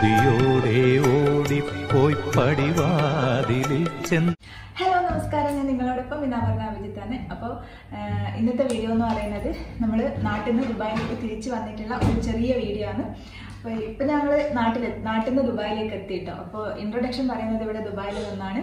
കൊതിയോടെ ഓടിപ്പോയി പടിവാതിലിൽ ചെന്ന് ഹലോ നമസ്കാരം ഞാൻ നിങ്ങളോടൊപ്പം ഇന്നാ പറഞ്ഞ അഭിജിത്താണ് അപ്പോൾ ഇന്നത്തെ വീഡിയോ എന്ന് പറയുന്നത് നമ്മൾ നാട്ടിൽ നിന്ന് ദുബായിലേക്ക് തിരിച്ചു വന്നിട്ടുള്ള ഒരു ചെറിയ വീഡിയോ ആണ് അപ്പോൾ ഇപ്പം ഞങ്ങൾ നാട്ടിൽ നാട്ടിൽ നിന്ന് ദുബായിലേക്ക് എത്തിയിട്ടോ അപ്പോൾ ഇൻട്രൊഡക്ഷൻ പറയുന്നത് ഇവിടെ ദുബായിൽ നിന്നാണ്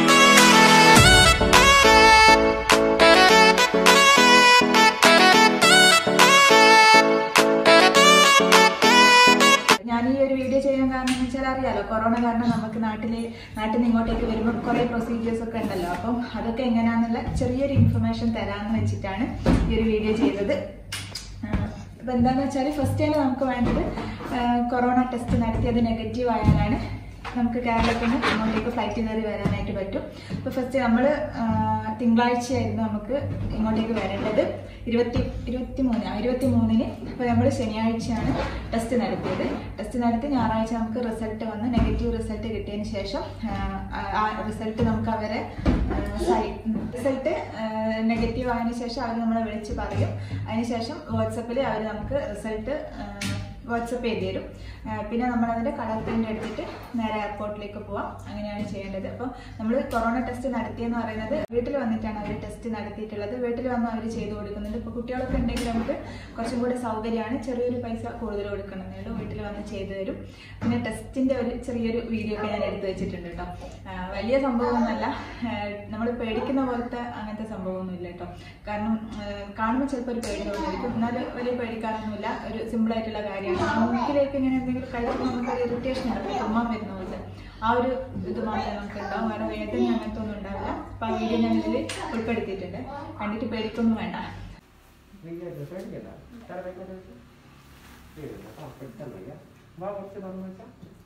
ഞാൻ ഈ ഒരു വീഡിയോ ചെയ്യാൻ കാരണം എന്ന് വെച്ചാൽ അറിയാലോ കൊറോണ കാരണം നമുക്ക് നാട്ടിൽ നാട്ടിൽ നിന്ന് ഇങ്ങോട്ടേക്ക് വരുമ്പോൾ കുറേ പ്രൊസീജിയേഴ്സ് ഒക്കെ ഉണ്ടല്ലോ അപ്പം അതൊക്കെ എങ്ങനെയാണെന്നുള്ള ചെറിയൊരു ഇൻഫർമേഷൻ തരാമെന്ന് വെച്ചിട്ടാണ് ഈ ഒരു വീഡിയോ ചെയ്തത് അപ്പം എന്താണെന്ന് വെച്ചാൽ ഫസ്റ്റ് ടൈം നമുക്ക് വേണ്ടത് കൊറോണ ടെസ്റ്റ് നടത്തിയത് നെഗറ്റീവ് ആയാലാണ് നമുക്ക് കേരളത്തിൽ നിന്ന് ഇങ്ങോട്ടേക്ക് ഫ്ലൈറ്റ് കയറി വരാനായിട്ട് പറ്റും അപ്പോൾ ഫസ്റ്റ് നമ്മൾ തിങ്കളാഴ്ചയായിരുന്നു നമുക്ക് ഇങ്ങോട്ടേക്ക് വരേണ്ടത് ഇരുപത്തി ഇരുപത്തി മൂന്ന് ഇരുപത്തി മൂന്നിന് അപ്പോൾ നമ്മൾ ശനിയാഴ്ചയാണ് ടെസ്റ്റ് നടത്തിയത് ടെസ്റ്റ് നടത്തി ഞായറാഴ്ച നമുക്ക് റിസൾട്ട് വന്ന് നെഗറ്റീവ് റിസൾട്ട് കിട്ടിയതിന് ശേഷം ആ, ആ റിസൾട്ട് നമുക്ക് അവരെ റിസൾട്ട് നെഗറ്റീവ് ആയതിനു ശേഷം അവർ നമ്മളെ വിളിച്ച് പറയും അതിനുശേഷം വാട്സപ്പിൽ അവർ നമുക്ക് റിസൾട്ട് വാട്സപ്പ് ചെയ്ത് തരും ആ, പിന്നെ നമ്മളതിൻ്റെ കളർ പ്രിൻ്റ് എടുത്തിട്ട് നേരെ എയർപോർട്ടിലേക്ക് പോവാം അങ്ങനെയാണ് ചെയ്യേണ്ടത് അപ്പോൾ നമ്മൾ കൊറോണ ടെസ്റ്റ് നടത്തിയെന്ന് പറയുന്നത് വീട്ടിൽ വന്നിട്ടാണ് അവർ ടെസ്റ്റ് നടത്തിയിട്ടുള്ളത് വീട്ടിൽ വന്ന് അവർ ചെയ്ത് കൊടുക്കുന്നുണ്ട് ഇപ്പോൾ കുട്ടികളൊക്കെ ഉണ്ടെങ്കിൽ നമുക്ക് കുറച്ചും കൂടി സൗകര്യമാണ് ചെറിയൊരു പൈസ കൂടുതൽ കൊടുക്കണമെന്നേ ഉള്ളൂ വീട്ടിൽ വന്ന് ചെയ്തു തരും പിന്നെ ടെസ്റ്റിൻ്റെ ഒരു ചെറിയൊരു വീഡിയോ ഒക്കെ ഞാൻ എടുത്തു വെച്ചിട്ടുണ്ട് കേട്ടോ ആ, വലിയ സംഭവമൊന്നുമല്ല നമ്മൾ പേടിക്കുന്ന പോലത്തെ അങ്ങനത്തെ സംഭവമൊന്നും ഇല്ല കേട്ടോ കാരണം ആ, കാണുമ്പോൾ ചിലപ്പോൾ ഒരു പേടി തോന്നിയിരിക്കും എന്നാലും വലിയ പേടിക്കാനൊന്നുമില്ല ഒരു സിമ്പിൾ ആയിട്ടുള്ള കാര്യമാണ് മൂക്കിലേക്ക് ഇങ്ങനെ എന്തെങ്കിലും കഴിക്കുമ്പോൾ നമുക്ക് ഒരു ഇറിറ്റേഷൻ ഉണ്ടാവും തുമ്മാൻ വരുന്ന പോലെ ആ ഒരു ഇത് മാത്രമേ നമുക്ക് ഉണ്ടാവും വേറെ വേദന അങ്ങനത്തെ ഒന്നും ഉണ്ടാവില്ല അപ്പം ആ വീഡിയോ ഞാൻ ഇതിൽ ഉൾപ്പെടുത്തിയിട്ടുണ്ട് കണ്ടിട്ട് പേടിക്കൊന്നും വേണ്ട വിചാരിച്ചു പേടിക്കണ്ട തലവേദന പേടില്ല ആ പെട്ടെന്ന് വയ്യ വാ കുറച്ച് തുറന്നു വെച്ചാ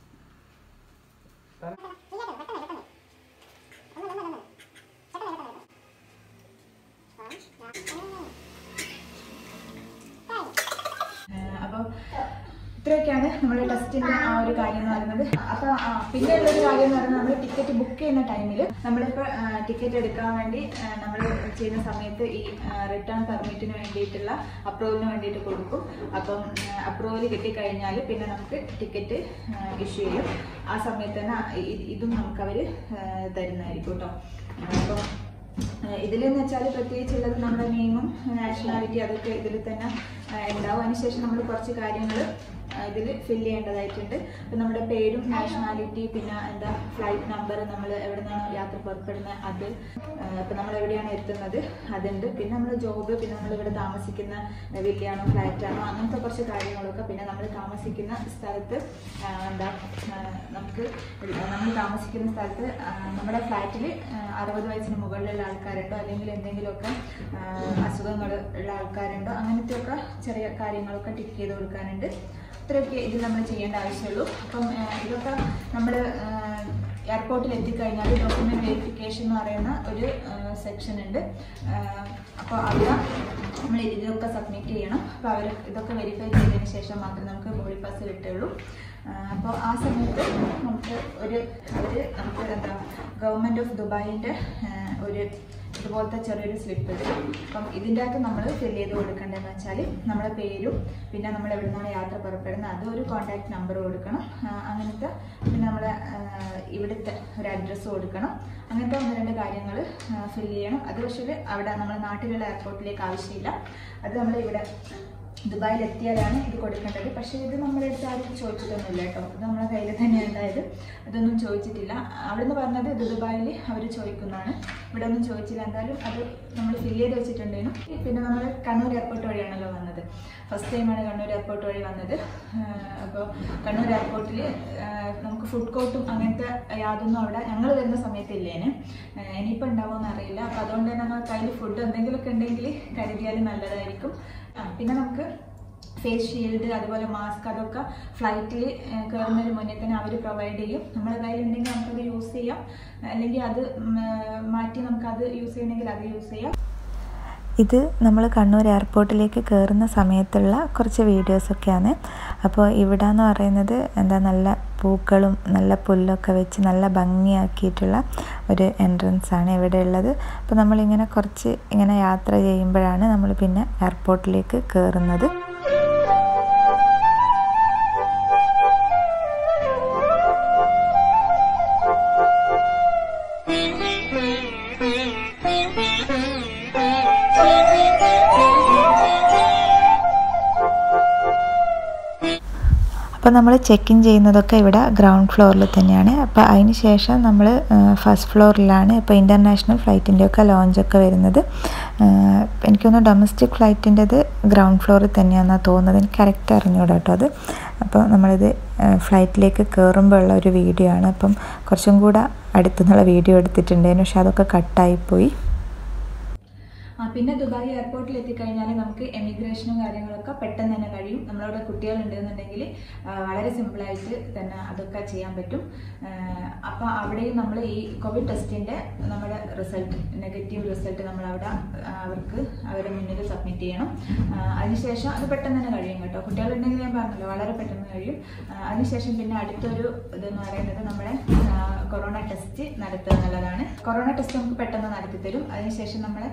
അപ്പോൾ ഇത്രയൊക്കെയാണ് നമ്മുടെ ടെസ്റ്റിന്റെ ആ ഒരു കാര്യം എന്ന് പറയുന്നത് അപ്പോൾ പിന്നെ ഉള്ളൊരു കാര്യം എന്ന് പറയുന്നത് നമ്മൾ ടിക്കറ്റ് ബുക്ക് ചെയ്യുന്ന ടൈമിൽ നമ്മളിപ്പോൾ ടിക്കറ്റ് എടുക്കാൻ വേണ്ടി നമ്മൾ ചെയ്യുന്ന സമയത്ത് ഈ റിട്ടേൺ പെർമിറ്റിന് വേണ്ടിയിട്ടുള്ള അപ്രൂവലിന് വേണ്ടിയിട്ട് കൊടുക്കും അപ്പം അപ്രൂവൽ കിട്ടിക്കഴിഞ്ഞാൽ പിന്നെ നമുക്ക് ടിക്കറ്റ് ഇഷ്യൂ ചെയ്യും ആ സമയത്ത് തന്നെ ഇ- ഇതും നമുക്കവർ തരുന്നതായിരിക്കും കേട്ടോ അപ്പോൾ ഇതിലെന്ന് വെച്ചാൽ പ്രത്യേകിച്ചുള്ളത് നമ്മുടെ നെയിമും നാഷണാലിറ്റി അതൊക്കെ ഇതിൽ തന്നെ ആ, ഉണ്ടാവും അതിനുശേഷം നമ്മൾ കുറച്ച് കാര്യങ്ങൾ ഇതിൽ ഫില്ല് ചെയ്യേണ്ടതായിട്ടുണ്ട് അപ്പം നമ്മുടെ പേരും നാഷണാലിറ്റി പിന്നെ എന്താ ഫ്ലൈറ്റ് നമ്പർ നമ്മൾ എവിടെ നിന്നാണോ യാത്ര പുറപ്പെടുന്നത് അത് ഇപ്പം നമ്മൾ എവിടെയാണ് എത്തുന്നത് അതുണ്ട് പിന്നെ നമ്മൾ ജോബ് പിന്നെ നമ്മൾ ഇവിടെ താമസിക്കുന്ന വില്ലയാണോ ഫ്ലാറ്റാണോ അങ്ങനത്തെ കുറച്ച് കാര്യങ്ങളൊക്കെ പിന്നെ നമ്മൾ താമസിക്കുന്ന സ്ഥലത്ത് ആ, എന്താ ആ, നമുക്ക് നമ്മൾ താമസിക്കുന്ന സ്ഥലത്ത് ആ, നമ്മുടെ ഫ്ലാറ്റിൽ അറുപത് വയസ്സിന് മുകളിലുള്ള ആൾക്കാരുണ്ടോ അല്ലെങ്കിൽ എന്തെങ്കിലുമൊക്കെ അസുഖങ്ങൾ ഉള്ള ആൾക്കാരുണ്ടോ അങ്ങനത്തെയൊക്കെ ചെറിയ കാര്യങ്ങളൊക്കെ ടിക്ക് ചെയ്ത് കൊടുക്കാനുണ്ട് ഇത്രയൊക്കെ ഇത് നമ്മൾ ചെയ്യേണ്ട ആവശ്യമുള്ളൂ അപ്പം ആ, ഇതൊക്കെ നമ്മൾ എയർപോർട്ടിൽ എത്തിക്കഴിഞ്ഞാൽ ഡോക്യുമെന്റ് വെരിഫിക്കേഷൻ എന്ന് പറയുന്ന ഒരു സെക്ഷൻ ഉണ്ട് അപ്പോൾ അവിടെ നമ്മൾ ഇതിലൊക്കെ സബ്മിറ്റ് ചെയ്യണം അപ്പോൾ അവർ ഇതൊക്കെ വെരിഫൈ ചെയ്തതിന് ശേഷം മാത്രമേ നമുക്ക് ബോഡി പാസ് കിട്ടുള്ളൂ അപ്പോൾ ആ സമയത്ത് നമുക്ക് ഒരു അവർ നമുക്ക് എന്താ ഗവൺമെൻറ് ഓഫ് ദുബായിൻ്റെ ഒരു ഇതുപോലത്തെ ചെറിയൊരു സ്ലിപ്പ് തരും അപ്പം ഇതിൻ്റെ അകത്ത് നമ്മൾ ഫില്ല് ചെയ്ത് കൊടുക്കേണ്ടതെന്ന് വെച്ചാൽ നമ്മുടെ പേരും പിന്നെ നമ്മൾ എവിടെ നിന്നാണ് യാത്ര പുറപ്പെടുന്നത് അത് ഒരു കോൺടാക്ട് നമ്പർ കൊടുക്കണം ആ, അങ്ങനത്തെ പിന്നെ നമ്മുടെ ആ, ഇവിടുത്തെ ഒരു അഡ്രസ്സ് കൊടുക്കണം അങ്ങനത്തെ ഒന്ന് രണ്ട് കാര്യങ്ങൾ ഫില്ല് ചെയ്യണം അത് പക്ഷേ അവിടെ നമ്മുടെ നാട്ടിലുള്ള എയർപോർട്ടിലേക്ക് ആവശ്യമില്ല അത് നമ്മൾ ഇവിടെ ദുബായിൽ എത്തിയാലാണ് ഇത് കൊടുക്കേണ്ടത് പക്ഷേ ഇത് നമ്മുടെ അടുത്ത് ആരും ചോദിച്ചിട്ടൊന്നുമില്ല കേട്ടോ ഇത് നമ്മുടെ കയ്യിൽ തന്നെയാണ് ഉണ്ടായത് അതൊന്നും ചോദിച്ചിട്ടില്ല അവിടെ നിന്ന് പറഞ്ഞത് ഇത് ദുബായിൽ അവർ ചോദിക്കുന്നതാണ് ഇവിടെ ഒന്നും ചോദിച്ചില്ല എന്തായാലും അത് നമ്മൾ ഫില്ല് ചെയ്ത് വെച്ചിട്ടുണ്ടേനു പിന്നെ നമ്മൾ കണ്ണൂർ എയർപോർട്ട് വഴിയാണല്ലോ വന്നത് ഫസ്റ്റ് ടൈമാണ് കണ്ണൂർ എയർപോർട്ട് വഴി വന്നത് അപ്പോൾ കണ്ണൂർ എയർപോർട്ടിൽ നമുക്ക് ഫുഡ് കോർട്ടും അങ്ങനത്തെ യാതൊന്നും അവിടെ ഞങ്ങൾ വരുന്ന സമയത്ത് ഇല്ലേന് ഇനിയിപ്പോൾ ഉണ്ടാവുമെന്ന് അറിയില്ല അപ്പോൾ അതുകൊണ്ട് തന്നെ നമ്മൾ കയ്യിൽ ഫുഡ് എന്തെങ്കിലുമൊക്കെ ഉണ്ടെങ്കിൽ കരുതിയാൽ നല്ലതായിരിക്കും ആ, പിന്നെ നമുക്ക് ഫേസ് ഷീൽഡ് അതുപോലെ മാസ്ക് അതൊക്കെ ഫ്ലൈറ്റിൽ കയറുന്നതിന് മുന്നേ തന്നെ അവർ പ്രൊവൈഡ് ചെയ്യും നമ്മുടെ കയ്യിലുണ്ടെങ്കിൽ നമുക്കത് യൂസ് ചെയ്യാം അല്ലെങ്കിൽ അത് ഉം, മാറ്റി നമുക്കത് യൂസ് ചെയ്യണമെങ്കിൽ അത് യൂസ് ചെയ്യാം ഇത് നമ്മൾ കണ്ണൂർ എയർപോർട്ടിലേക്ക് കയറുന്ന സമയത്തുള്ള കുറച്ച് വീഡിയോസൊക്കെയാണ് അപ്പോൾ ഇവിടെ എന്ന് പറയുന്നത് എന്താ നല്ല പൂക്കളും നല്ല പുല്ലൊക്കെ വെച്ച് നല്ല ഭംഗിയാക്കിയിട്ടുള്ള ഒരു എൻട്രൻസ് ആണ് ഇവിടെ ഉള്ളത് അപ്പോൾ നമ്മളിങ്ങനെ കുറച്ച് ഇങ്ങനെ യാത്ര ചെയ്യുമ്പോഴാണ് നമ്മൾ പിന്നെ എയർപോർട്ടിലേക്ക് കയറുന്നത് അപ്പോൾ നമ്മൾ ചെക്ക് ഇൻ ചെയ്യുന്നതൊക്കെ ഇവിടെ ഗ്രൗണ്ട് ഫ്ലോറിൽ തന്നെയാണ് അപ്പോൾ അതിന് ശേഷം നമ്മൾ ഫസ്റ്റ് ഫ്ലോറിലാണ് ഇപ്പോൾ ഇൻ്റർനാഷണൽ ഫ്ലൈറ്റിൻ്റെയൊക്കെ ലോഞ്ചൊക്കെ വരുന്നത് ആഹ് എനിക്ക് തോന്നുന്നു ഡൊമസ്റ്റിക് ഫ്ലൈറ്റിൻ്റെത് ഗ്രൗണ്ട് ഫ്ലോറിൽ തന്നെയാണെന്നാണ് തോന്നുന്നത് എനിക്ക് കറക്റ്റ് അറിഞ്ഞൂടാ കേട്ടോ അത് അപ്പോൾ നമ്മളിത് ഫ്ലൈറ്റിലേക്ക് കയറുമ്പോൾ ഉള്ള ഒരു വീഡിയോ ആണ് അപ്പം കുറച്ചും കൂടെ അടുത്തുനിന്നുള്ള വീഡിയോ എടുത്തിട്ടുണ്ടായിരുന്നു പക്ഷെ അതൊക്കെ കട്ടായിപ്പോയി ആ പിന്നെ ദുബായ് എയർപോർട്ടിൽ എത്തിക്കഴിഞ്ഞാൽ നമുക്ക് എമിഗ്രേഷനും കാര്യങ്ങളൊക്കെ പെട്ടെന്ന് തന്നെ കഴിയും നമ്മളവിടെ കുട്ടികളുണ്ടെന്നുണ്ടെങ്കിൽ ആ, വളരെ സിമ്പിളായിട്ട് തന്നെ അതൊക്കെ ചെയ്യാൻ പറ്റും അപ്പോൾ അവിടെയും നമ്മൾ ഈ കോവിഡ് ടെസ്റ്റിൻ്റെ നമ്മുടെ റിസൾട്ട് നെഗറ്റീവ് റിസൾട്ട് നമ്മൾ അവിടെ ആ, അവർക്ക് അവരുടെ മുന്നിൽ സബ്മിറ്റ് ചെയ്യണം ആ, അതിനുശേഷം അത് പെട്ടെന്ന് തന്നെ കഴിയും കേട്ടോ കുട്ടികളുണ്ടെങ്കിൽ ഞാൻ പറഞ്ഞല്ലോ വളരെ പെട്ടെന്ന് കഴിയും ആ, അതിനുശേഷം പിന്നെ അടുത്തൊരു ഇതെന്ന് പറയുന്നത് നമ്മുടെ ആ, കൊറോണ ടെസ്റ്റ് നടത്തുക എന്നുള്ളതാണ് കൊറോണ ടെസ്റ്റ് നമുക്ക് പെട്ടെന്ന് നടത്തി തരും അതിനുശേഷം നമ്മൾ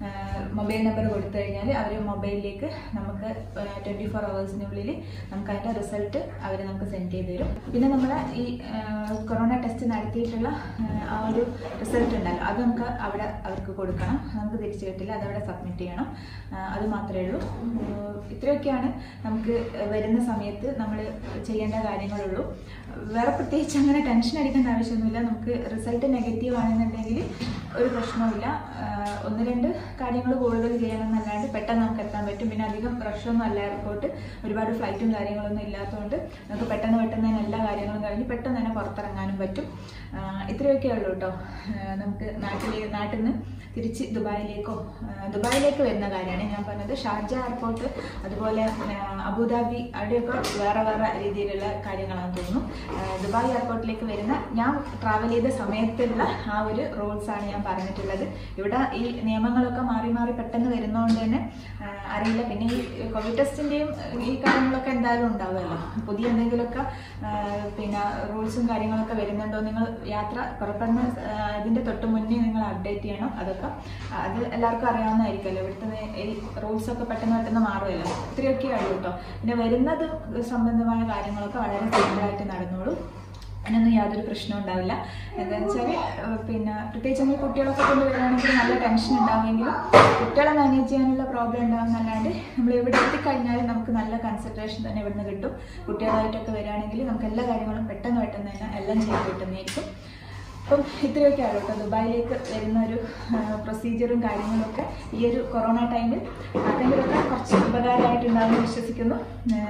മൊബൈൽ നമ്പർ കൊടുത്തു കഴിഞ്ഞാൽ അവർ മൊബൈലിലേക്ക് നമുക്ക് ട്വൻറ്റി ഫോർ അവേഴ്സിനുള്ളിൽ നമുക്ക് അതിൻ്റെ റിസൾട്ട് അവർ നമുക്ക് സെൻഡ് ചെയ്ത് തരും പിന്നെ നമ്മൾ ഈ ആ, കൊറോണ ടെസ്റ്റ് നടത്തിയിട്ടുള്ള ആ, ആ ഒരു റിസൾട്ട് ഉണ്ടല്ലോ അത് നമുക്ക് അവിടെ അവർക്ക് കൊടുക്കണം നമുക്ക് തിരിച്ചു കിട്ടില്ല അതവിടെ സബ്മിറ്റ് ചെയ്യണം ആ, അത് മാത്രമേ ഉള്ളൂ ഉം, ഇത്രയൊക്കെയാണ് നമുക്ക് വരുന്ന സമയത്ത് നമ്മൾ ചെയ്യേണ്ട കാര്യങ്ങളുള്ളൂ വേറെ പ്രത്യേകിച്ച് അങ്ങനെ ടെൻഷൻ അടിക്കേണ്ട ആവശ്യമൊന്നുമില്ല നമുക്ക് റിസൾട്ട് നെഗറ്റീവ് ആണെന്നുണ്ടെങ്കിൽ ഒരു പ്രശ്നവുമില്ല ആഹ് ഒന്ന് രണ്ട് കാര്യങ്ങൾ കൂടുതൽ ചെയ്യണമെന്നല്ലാണ്ട് പെട്ടെന്ന് നമുക്ക് എത്താൻ പറ്റും പിന്നെ അധികം റഷൊന്നും അല്ല എയർപോർട്ട് ഒരുപാട് ഫ്ലൈറ്റും കാര്യങ്ങളൊന്നും ഇല്ലാത്തതുകൊണ്ട് നമുക്ക് പെട്ടെന്ന് പെട്ടെന്ന് തന്നെ എല്ലാ കാര്യങ്ങളും കഴിഞ്ഞ് പെട്ടെന്ന് തന്നെ പുറത്തിറങ്ങാനും പറ്റും ആഹ് ഇത്രയൊക്കെ ഉള്ളൂ കേട്ടോ ആഹ് നമുക്ക് നാട്ടിലെ നാട്ടിൽ നിന്ന് തിരിച്ച് ദുബായിലേക്കോ ആഹ് ദുബായിലേക്ക് വരുന്ന കാര്യമാണ് ഞാൻ പറഞ്ഞത് ഷാർജ എയർപോർട്ട് അതുപോലെ ആഹ് അബുദാബി അവിടെയൊക്കെ വേറെ വേറെ രീതിയിലുള്ള കാര്യങ്ങളാണെന്ന് തോന്നുന്നു ആഹ് ദുബായ് എയർപോർട്ടിലേക്ക് വരുന്ന ഞാൻ ട്രാവൽ ചെയ്ത സമയത്തുള്ള ആ ഒരു റൂൾസ് ആണ് ഞാൻ പറഞ്ഞിട്ടുള്ളത് ഇവിടെ ഈ നിയമങ്ങളൊക്കെ മാറി മാറി പെട്ടെന്ന് വരുന്നതുകൊണ്ട് തന്നെ ആഹ് അറിയില്ല പിന്നെ ഈ കോവിഡ് ടെസ്റ്റിൻ്റെയും ഈ കാര്യങ്ങളൊക്കെ എന്തായാലും ഉണ്ടാവുമല്ലോ പുതിയ എന്തെങ്കിലുമൊക്കെ ആഹ് പിന്നെ റൂൾസും കാര്യങ്ങളൊക്കെ വരുന്നുണ്ടോ നിങ്ങൾ യാത്ര പുറപ്പെടുന്ന ആഹ് ഇതിൻ്റെ തൊട്ട് മുന്നേ നിങ്ങൾ അപ്ഡേറ്റ് ചെയ്യണം അതൊക്കെ അത് എല്ലാവർക്കും അറിയാവുന്നതായിരിക്കുമല്ലോ ഇവിടുത്തെ നേ- ഈ റൂൾസ് ഒക്കെ പെട്ടെന്ന് പെട്ടെന്ന് മാറുമല്ലോ ഇത്രയൊക്കെ ഉള്ളൂ കേട്ടോ പിന്നെ വരുന്നത് സംബന്ധമായ കാര്യങ്ങളൊക്കെ വളരെ സിമ്പിളായിട്ട് നടന്നോളൂ അതിനൊന്നും യാതൊരു പ്രശ്നവും ഉണ്ടാവില്ല എന്താണെന്ന് വെച്ചാൽ പിന്നെ പ്രത്യേകിച്ച് നമ്മൾ കുട്ടികളൊക്കെ കൊണ്ട് വരികയാണെങ്കിൽ നല്ല ടെൻഷൻ ഉണ്ടാവുമെങ്കിലും കുട്ടികളെ മാനേജ് ചെയ്യാനുള്ള പ്രോബ്ലം ഉണ്ടാകുന്നല്ലാണ്ട് നമ്മൾ ഇവിടെ എത്തിക്കഴിഞ്ഞാൽ നമുക്ക് നല്ല കൺസെൻട്രേഷൻ തന്നെ ഇവിടുന്ന് കിട്ടും കുട്ടികളായിട്ടൊക്കെ വരികയാണെങ്കിൽ നമുക്ക് എല്ലാ കാര്യങ്ങളും പെട്ടെന്ന് പെട്ടെന്ന് തന്നെ എല്ലാം ചെയ്ത് കിട്ടുന്നതായിരിക്കും അപ്പം ഇത്രയൊക്കെയാണ് കേട്ടോ ദുബായിലേക്ക് വരുന്ന ഒരു പ്രൊസീജിയറും കാര്യങ്ങളൊക്കെ ഈ ഒരു കൊറോണ ടൈമിൽ ആർക്കെങ്കിലുമൊക്കെ കുറച്ച് ഉപകാരമായിട്ടുണ്ടാകുമെന്ന് വിശ്വസിക്കുന്നു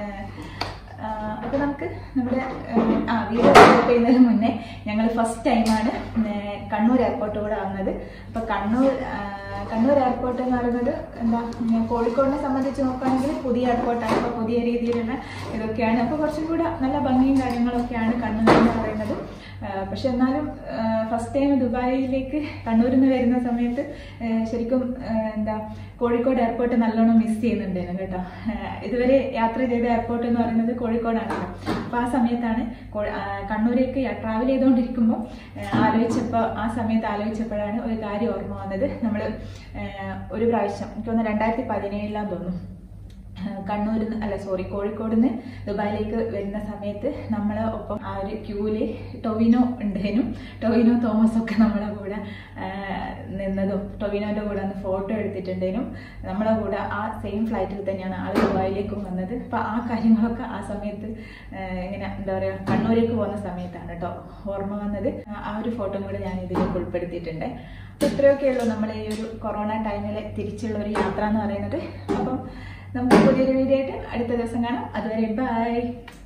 അപ്പോൾ നമുക്ക് നമ്മുടെ ഏഹ്, ആ വീഡിയോ സ്റ്റാർട്ട് ചെയ്യുന്നതിന് മുന്നേ ഞങ്ങൾ ഫസ്റ്റ് ടൈമാണ് കണ്ണൂർ എയർപോർട്ട് കൂടെ വന്നത് അപ്പോൾ കണ്ണൂർ ആ, കണ്ണൂർ എയർപോർട്ട് എന്ന് പറയുന്നത് എന്താ ഉം, കോഴിക്കോടിനെ സംബന്ധിച്ച് നോക്കുകയാണെങ്കിൽ പുതിയ എയർപോർട്ടാണ് അപ്പോൾ പുതിയ രീതിയിലുള്ള ഇതൊക്കെയാണ് അപ്പോൾ കുറച്ചും കൂടെ നല്ല ഭംഗിയും കാര്യങ്ങളൊക്കെയാണ് കണ്ണൂർ എന്ന് പറയുന്നത് ആ, പക്ഷെ എന്നാലും ഫസ്റ്റ് ടൈം ദുബായിലേക്ക് കണ്ണൂരിൽ നിന്ന് വരുന്ന സമയത്ത് ആ, ശരിക്കും ആ, എന്താ കോഴിക്കോട് എയർപോർട്ട് നല്ലോണം മിസ് ചെയ്യുന്നുണ്ടായിരുന്നു കേട്ടോ ആ, ഇതുവരെ യാത്ര ചെയ്ത എയർപോർട്ട് എന്ന് പറയുന്നത് കോഴിക്കോടാണല്ലോ അപ്പോൾ ആ സമയത്താണ് കോ- ആ, കണ്ണൂരേക്ക് ട്രാവൽ ചെയ്തുകൊണ്ടിരിക്കുമ്പോൾ ആലോചിച്ചപ്പോൾ ആ സമയത്ത് ആലോചിച്ചപ്പോഴാണ് ഒരു കാര്യം ഓർമ്മ വന്നത് നമ്മൾ ഒരു പ്രാവശ്യം എനിക്ക് തോന്നുന്നു രണ്ടായിരത്തി പതിനേഴിലാന്ന് തോന്നുന്നു കണ്ണൂരിൽ നിന്ന് അല്ല സോറി കോഴിക്കോട് നിന്ന് ദുബായിലേക്ക് വരുന്ന സമയത്ത് നമ്മളെ ഒപ്പം ആ ഒരു ക്യൂവിൽ ടൊവിനോ ഉണ്ടേനും ടൊവിനോ തോമസ് ഒക്കെ നമ്മളെ കൂടെ ആ, നിന്നതും ടൊവിനോൻ്റെ കൂടെ അന്ന് ഫോട്ടോ എടുത്തിട്ടുണ്ടേനും നമ്മളെ കൂടെ ആ സെയിം ഫ്ലൈറ്റിൽ തന്നെയാണ് ആൾ ദുബായിലേക്കും വന്നത് അപ്പോൾ ആ കാര്യങ്ങളൊക്കെ ആ സമയത്ത് ആ, ഇങ്ങനെ എന്താ പറയുക കണ്ണൂരേക്ക് പോകുന്ന സമയത്താണ് കേട്ടോ ഓർമ്മ വന്നത് ആ- ആ ഒരു ഫോട്ടോ കൂടെ ഞാൻ ഇതിലേക്ക് ഉൾപ്പെടുത്തിയിട്ടുണ്ട് അപ്പോൾ ഇത്രയൊക്കെ ഉള്ളൂ നമ്മളെ ഈ ഒരു കൊറോണ ടൈമിൽ തിരിച്ചുള്ള ഒരു യാത്ര എന്ന് പറയുന്നത് അപ്പം നമുക്ക് പുതിയൊരു വീഡിയോ ആയിട്ട് അടുത്ത ദിവസം കാണാം അതുവരെ ബൈ